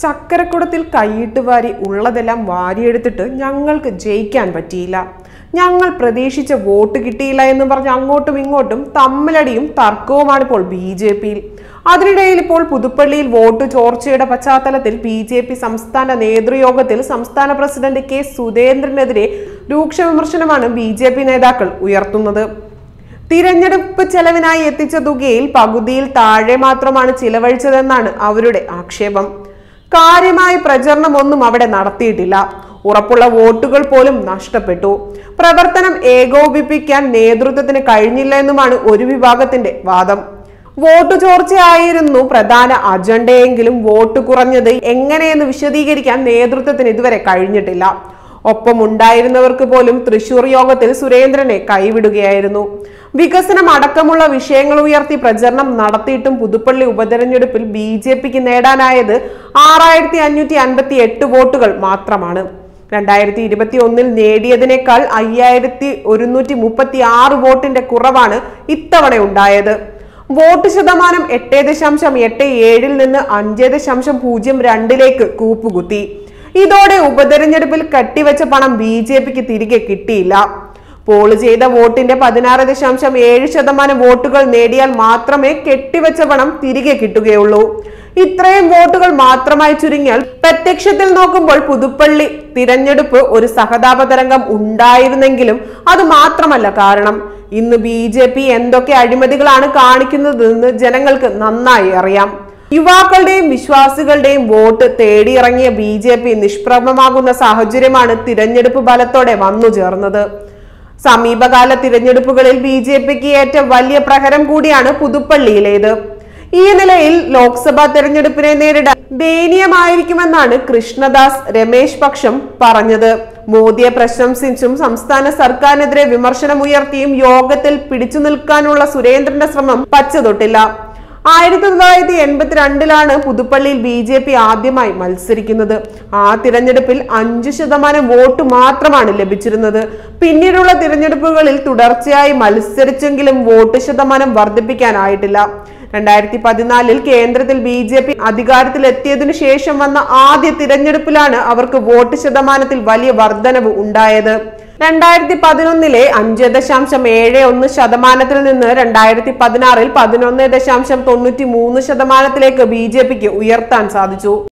ചക്കരക്കുടത്തിൽ കൈയിട്ട് വാരി ഉള്ളതെല്ലാം വാരിയെടുത്തിട്ട് ഞങ്ങൾക്ക് ജയിക്കാൻ പറ്റിയില്ല ഞങ്ങൾ പ്രതീക്ഷിച്ച വോട്ട് കിട്ടിയില്ല എന്ന് പറഞ്ഞ് അങ്ങോട്ടും ഇങ്ങോട്ടും തമ്മിലടിയും തർക്കവുമാണ് ഇപ്പോൾ ബി ജെ പിയിൽ അതിനിടയിൽ ഇപ്പോൾ പുതുപ്പള്ളിയിൽ വോട്ട് ചോർച്ചയുടെ പശ്ചാത്തലത്തിൽ ബി ജെ പി സംസ്ഥാന നേതൃയോഗത്തിൽ സംസ്ഥാന പ്രസിഡന്റ് കെ സുരേന്ദ്രനെതിരെ രൂക്ഷ വിമർശനമാണ് ബി ജെ പി നേതാക്കൾ ഉയർത്തുന്നത് തിരഞ്ഞെടുപ്പ് ചെലവിനായി എത്തിച്ച തുകയിൽ പകുതിയിൽ താഴെ മാത്രമാണ് ചിലവഴിച്ചതെന്നാണ് അവരുടെ ആക്ഷേപം കാര്യമായ പ്രചരണമൊന്നും അവിടെ നടത്തിയിട്ടില്ല ഉറപ്പുള്ള വോട്ടുകൾ പോലും നഷ്ടപ്പെട്ടു പ്രവർത്തനം ഏകോപിപ്പിക്കാൻ നേതൃത്വത്തിന് കഴിഞ്ഞില്ല എന്നുമാണ് ഒരു വിഭാഗത്തിന്റെ വാദം വോട്ട് ചോർച്ചയായിരുന്നു പ്രധാന അജണ്ടയെങ്കിലും വോട്ട് കുറഞ്ഞത് എങ്ങനെയെന്ന് വിശദീകരിക്കാൻ നേതൃത്വത്തിന് ഇതുവരെ കഴിഞ്ഞിട്ടില്ല ഒപ്പം ഉണ്ടായിരുന്നവർക്ക് പോലും തൃശൂർ യോഗത്തിൽ സുരേന്ദ്രനെ കൈവിടുകയായിരുന്നു വികസനം അടക്കമുള്ള വിഷയങ്ങൾ ഉയർത്തി പ്രചരണം നടത്തിയിട്ടും പുതുപ്പള്ളി ഉപതെരഞ്ഞെടുപ്പിൽ ബി ജെ പിക്ക് നേടാനായത് ആറായിരത്തി അഞ്ഞൂറ്റി അൻപത്തി എട്ട് വോട്ടുകൾ മാത്രമാണ് രണ്ടായിരത്തി ഇരുപത്തി ഒന്നിൽ നേടിയതിനേക്കാൾ അയ്യായിരത്തി ഒരുന്നൂറ്റി മുപ്പത്തി ആറ് വോട്ടിന്റെ കുറവാണ് ഇത്തവണ ഉണ്ടായത് വോട്ട് ശതമാനം എട്ട് ദശാംശം എട്ട് ഏഴിൽ നിന്ന് അഞ്ച് ദശാംശം പൂജ്യം രണ്ടിലേക്ക് കൂപ്പുകുത്തി ഇതോടെ ഉപതെരഞ്ഞെടുപ്പിൽ കെട്ടിവെച്ച പണം ബി ജെ പിക്ക് തിരികെ കിട്ടിയില്ല പോള് ചെയ്ത വോട്ടിന്റെ പതിനാറ് ദശാംശം ഏഴ് ശതമാനം വോട്ടുകൾ നേടിയാൽ മാത്രമേ കെട്ടിവെച്ച പണം തിരികെ കിട്ടുകയുള്ളൂ ഇത്രയും വോട്ടുകൾ മാത്രമായി ചുരുങ്ങിയാൽ പ്രത്യക്ഷത്തിൽ നോക്കുമ്പോൾ പുതുപ്പള്ളി തിരഞ്ഞെടുപ്പ് ഒരു സഹതാപ തരംഗം ഉണ്ടായിരുന്നെങ്കിലും അത് മാത്രമല്ല കാരണം ഇന്ന് ബി ജെ പി എന്തൊക്കെ അഴിമതികളാണ് കാണിക്കുന്നതെന്ന് ജനങ്ങൾക്ക് നന്നായി അറിയാം യുവാക്കളുടെയും വിശ്വാസികളുടെയും വോട്ട് തേടിയിറങ്ങിയ ബി ജെ പി നിഷ്പ്രഭമാകുന്ന സാഹചര്യമാണ് തിരഞ്ഞെടുപ്പ് ഫലത്തോടെ വന്നു ചേർന്നത് സമീപകാല തിരഞ്ഞെടുപ്പുകളിൽ ബി ജെ പിക്ക് ഏറ്റ വലിയ പ്രഹരം കൂടിയാണ് പുതുപ്പള്ളിയിലേത് ഈ നിലയിൽ ലോക്സഭാ തെരഞ്ഞെടുപ്പിനെ നേരിടാൻ ദയനീയമായിരിക്കുമെന്നാണ് കൃഷ്ണദാസ് രമേശ് പക്ഷം പറഞ്ഞത് മോദിയെ പ്രശംസിച്ചും സംസ്ഥാന സർക്കാരിനെതിരെ വിമർശനമുയർത്തിയും യോഗത്തിൽ പിടിച്ചു നിൽക്കാനുള്ള സുരേന്ദ്രന്റെ ശ്രമം പച്ചതൊട്ടില്ല ആയിരത്തി തൊള്ളായിരത്തി എൺപത്തിരണ്ടിലാണ് പുതുപ്പള്ളിയിൽ ബി ജെ പി ആദ്യമായി മത്സരിക്കുന്നത് ആ തിരഞ്ഞെടുപ്പിൽ അഞ്ചു ശതമാനം വോട്ട് മാത്രമാണ് ലഭിച്ചിരുന്നത് പിന്നീടുള്ള തിരഞ്ഞെടുപ്പുകളിൽ തുടർച്ചയായി മത്സരിച്ചെങ്കിലും വോട്ട് ശതമാനം വർദ്ധിപ്പിക്കാനായിട്ടില്ല രണ്ടായിരത്തി പതിനാലിൽ കേന്ദ്രത്തിൽ ബി ജെ പി അധികാരത്തിലെത്തിയതിനു ശേഷം വന്ന ആദ്യ തിരഞ്ഞെടുപ്പിലാണ് അവർക്ക് വോട്ട് ശതമാനത്തിൽ വലിയ വർധനവ് ഉണ്ടായത് രണ്ടായിരത്തി പതിനൊന്നിലെ അഞ്ച് ദശാംശം ഏഴ് ഒന്ന് ശതമാനത്തിൽ നിന്ന് രണ്ടായിരത്തി പതിനാറിൽ പതിനൊന്ന് ദശാംശം തൊണ്ണൂറ്റി മൂന്ന് ശതമാനത്തിലേക്ക് ബി ജെ പിക്ക് ഉയർത്താൻ സാധിച്ചു